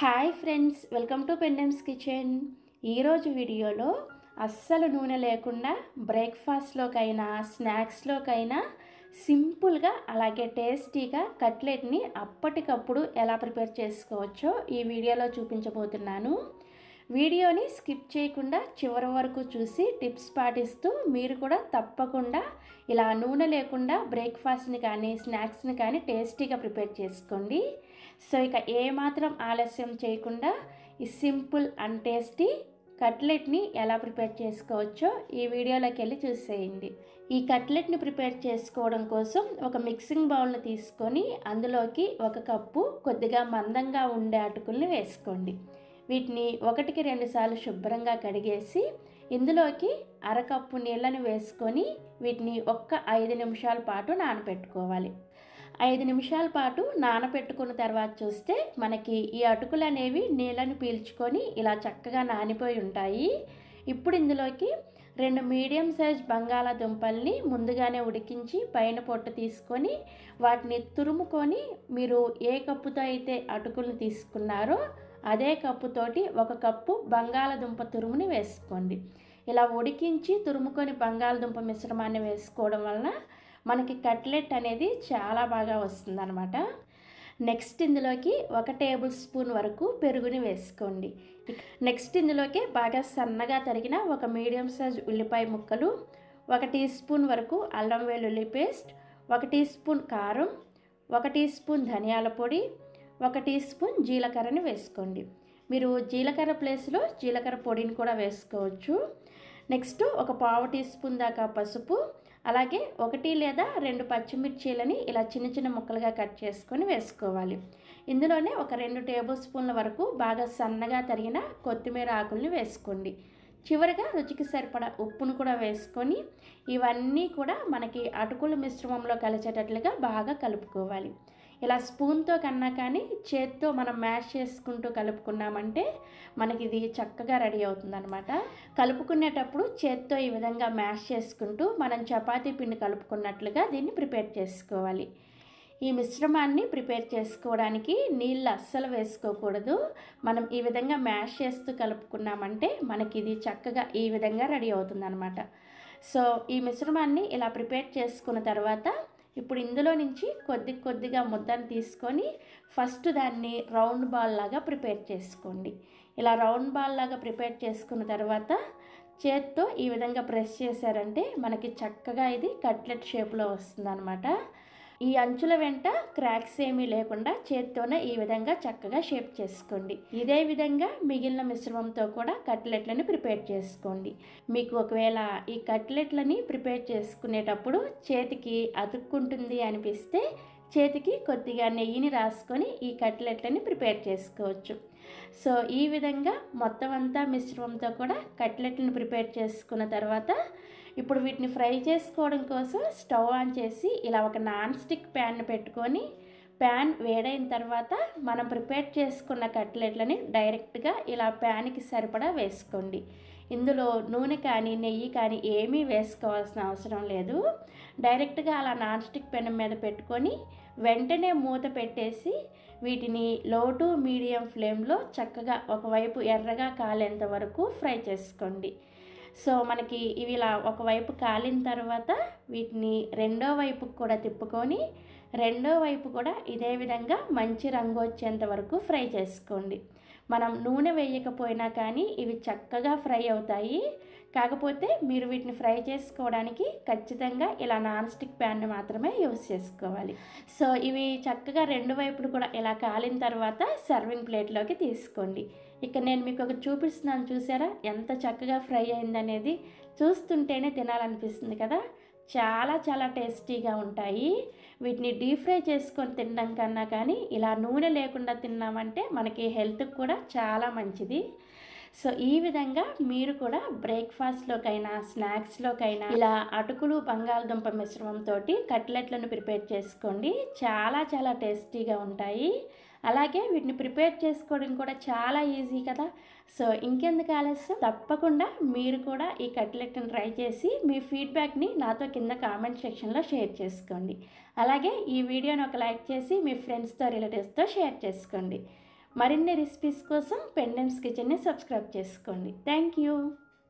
hi friends welcome to పెండెమ్స్ kitchen ఈరోజు వీడియోలో అస్సలు నూనె లేకుండా బ్రేక్ఫాస్ట్లోకైనా స్నాక్స్లోకైనా సింపుల్గా అలాగే టేస్టీగా కట్లెట్ని అప్పటికప్పుడు ఎలా ప్రిపేర్ చేసుకోవచ్చో ఈ వీడియోలో చూపించబోతున్నాను వీడియోని స్కిప్ చేయకుండా చివరి వరకు చూసి టిప్స్ పాటిస్తూ మీరు కూడా తప్పకుండా ఇలా నూనె లేకుండా బ్రేక్ఫాస్ట్ని కానీ స్నాక్స్ని కానీ టేస్టీగా ప్రిపేర్ చేసుకోండి సో ఇక ఏమాత్రం ఆలస్యం చేయకుండా ఈ సింపుల్ అండ్ టేస్టీ కట్లెట్ని ఎలా ప్రిపేర్ చేసుకోవచ్చో ఈ వీడియోలోకి వెళ్ళి చూసేయండి ఈ కట్లెట్ని ప్రిపేర్ చేసుకోవడం కోసం ఒక మిక్సింగ్ బౌల్ని తీసుకొని అందులోకి ఒక కప్పు కొద్దిగా మందంగా ఉండే అటుకుల్ని వేసుకోండి వీటిని ఒకటికి రెండు సార్లు శుభ్రంగా కడిగేసి ఇందులోకి అరకప్పు నీళ్ళని వేసుకొని వీటిని ఒక్క ఐదు నిమిషాల పాటు నానబెట్టుకోవాలి ఐదు నిమిషాల పాటు నానబెట్టుకున్న తర్వాత చూస్తే మనకి ఈ అటుకులు అనేవి నీళ్ళని పీల్చుకొని ఇలా చక్కగా నానిపోయి ఉంటాయి ఇప్పుడు ఇందులోకి రెండు మీడియం సైజ్ బంగాళాదుంపల్ని ముందుగానే ఉడికించి పైన పొట్టు తీసుకొని వాటిని తురుముకొని మీరు ఏ కప్పుతో అయితే అటుకులను తీసుకున్నారో అదే కప్పుతోటి ఒక కప్పు బంగాళదుంప తురుముని వేసుకోండి ఇలా ఉడికించి తురుముకొని బంగాళదుంప మిశ్రమాన్ని వేసుకోవడం వలన మనకి కట్లెట్ అనేది చాలా బాగా వస్తుందన్నమాట నెక్స్ట్ ఇందులోకి ఒక టేబుల్ స్పూన్ వరకు పెరుగుని వేసుకోండి నెక్స్ట్ ఇందులోకి బాగా సన్నగా తరిగిన ఒక మీడియం సైజ్ ఉల్లిపాయ ముక్కలు ఒక టీ స్పూన్ వరకు అల్లం వెల్లుల్లి పేస్ట్ ఒక టీ స్పూన్ కారం ఒక టీ స్పూన్ ధనియాల పొడి ఒక టీ స్పూన్ జీలకర్రని వేసుకోండి మీరు జీలకర్ర ప్లేస్లో జీలకర్ర పొడిని కూడా వేసుకోవచ్చు నెక్స్ట్ ఒక పావు టీ స్పూన్ దాకా పసుపు అలాగే ఒకటి లేదా రెండు పచ్చిమిర్చీలని ఇలా చిన్న చిన్న ముక్కలుగా కట్ చేసుకొని వేసుకోవాలి ఇందులోనే ఒక రెండు టేబుల్ స్పూన్ల వరకు బాగా సన్నగా తరిగిన కొత్తిమీర ఆకుల్ని వేసుకోండి చివరిగా రుచికి సరిపడా ఉప్పును కూడా వేసుకొని ఇవన్నీ కూడా మనకి అటుకుల మిశ్రమంలో కలిసేటట్లుగా బాగా కలుపుకోవాలి ఇలా స్పూన్తో కన్నా కానీ చేత్తో మనం మ్యాష్ చేసుకుంటూ కలుపుకున్నామంటే మనకి ఇది చక్కగా రెడీ అవుతుందన్నమాట కలుపుకునేటప్పుడు చేత్తో ఈ విధంగా మ్యాష్ చేసుకుంటూ మనం చపాతీ పిండి కలుపుకున్నట్లుగా దీన్ని ప్రిపేర్ చేసుకోవాలి ఈ మిశ్రమాన్ని ప్రిపేర్ చేసుకోవడానికి నీళ్ళు అస్సలు వేసుకోకూడదు మనం ఈ విధంగా మ్యాష్ చేస్తూ కలుపుకున్నామంటే మనకి ఇది చక్కగా ఈ విధంగా రెడీ అవుతుందన్నమాట సో ఈ మిశ్రమాన్ని ఇలా ప్రిపేర్ చేసుకున్న తర్వాత ఇప్పుడు ఇందులో నుంచి కొద్ది కొద్దిగా ముద్దను తీసుకొని ఫస్ట్ దాన్ని రౌండ్ బాల్ లాగా ప్రిపేర్ చేసుకోండి ఇలా రౌండ్ బాల్ లాగా ప్రిపేర్ చేసుకున్న తర్వాత చేత్తో ఈ విధంగా ప్రెస్ చేశారంటే మనకి చక్కగా ఇది కట్లెట్ షేప్లో వస్తుందన్నమాట ఈ అంచుల వెంట క్రాక్స్ ఏమీ లేకుండా చేత్తోనే ఈ విధంగా చక్కగా షేప్ చేసుకోండి ఇదే విధంగా మిగిలిన మిశ్రమంతో కూడా కట్లెట్లని ప్రిపేర్ చేసుకోండి మీకు ఒకవేళ ఈ కట్లెట్లని ప్రిపేర్ చేసుకునేటప్పుడు చేతికి అతుక్కుంటుంది అనిపిస్తే చేతికి కొద్దిగా నెయ్యిని రాసుకొని ఈ కట్లెట్లని ప్రిపేర్ చేసుకోవచ్చు సో ఈ విధంగా మొత్తం అంతా మిశ్రమంతో కూడా కట్లెట్లను ప్రిపేర్ చేసుకున్న తర్వాత ఇప్పుడు వీటిని ఫ్రై చేసుకోవడం కోసం స్టవ్ ఆన్ చేసి ఇలా ఒక నాన్ స్టిక్ ప్యాన్ పెట్టుకొని ప్యాన్ వేడైన తర్వాత మనం ప్రిపేర్ చేసుకున్న కట్లెట్లని డైరెక్ట్గా ఇలా ప్యాన్కి సరిపడా వేసుకోండి ఇందులో నూనె కానీ నెయ్యి కానీ ఏమీ వేసుకోవాల్సిన అవసరం లేదు డైరెక్ట్గా అలా నాన్ స్టిక్ పెనం మీద పెట్టుకొని వెంటనే మూత పెట్టేసి వీటిని లో టు మీడియం ఫ్లేమ్లో చక్కగా ఒకవైపు ఎర్రగా కాలేంత వరకు ఫ్రై చేసుకోండి సో మనకి ఇవి ఇలా ఒకవైపు కాలిన తర్వాత వీటిని రెండో వైపుకి కూడా తిప్పుకొని రెండో వైపు కూడా ఇదే విధంగా మంచి రంగు వచ్చేంత వరకు ఫ్రై చేసుకోండి మనం నూనె వేయకపోయినా కానీ ఇవి చక్కగా ఫ్రై అవుతాయి కాకపోతే మీరు వీటిని ఫ్రై చేసుకోవడానికి ఖచ్చితంగా ఇలా నాన్ స్టిక్ ప్యాన్ని మాత్రమే యూస్ చేసుకోవాలి సో ఇవి చక్కగా రెండు వైపులు కూడా ఇలా కాలిన తర్వాత సర్వింగ్ ప్లేట్లోకి తీసుకోండి ఇక నేను మీకు ఒకటి చూపిస్తున్నాను చూసారా ఎంత చక్కగా ఫ్రై అయిందనేది చూస్తుంటేనే తినాలనిపిస్తుంది కదా చాలా చాలా టేస్టీగా ఉంటాయి వీటిని డీప్ ఫ్రై చేసుకొని తినడం కన్నా కానీ ఇలా నూనె లేకుండా తిన్నామంటే మనకి హెల్త్కి కూడా చాలా మంచిది సో ఈ విధంగా మీరు కూడా బ్రేక్ఫాస్ట్లోకైనా స్నాక్స్లోకైనా ఇలా అటుకులు బంగాళదుంప మిశ్రమంతో కట్లెట్లను ప్రిపేర్ చేసుకోండి చాలా చాలా టేస్టీగా ఉంటాయి అలాగే వీటిని ప్రిపేర్ చేసుకోవడం కూడా చాలా ఈజీ కదా సో ఇంకెందుకు ఆలస్యం తప్పకుండా మీరు కూడా ఈ కట్లెట్ని ట్రై చేసి మీ ఫీడ్బ్యాక్ని నాతో కింద కామెంట్ సెక్షన్లో షేర్ చేసుకోండి అలాగే ఈ వీడియోని ఒక లైక్ చేసి మీ ఫ్రెండ్స్తో రిలేటివ్స్తో షేర్ చేసుకోండి మరిన్ని రెసిపీస్ కోసం పెండెమ్స్ కిచెన్ని సబ్స్క్రైబ్ చేసుకోండి థ్యాంక్ యూ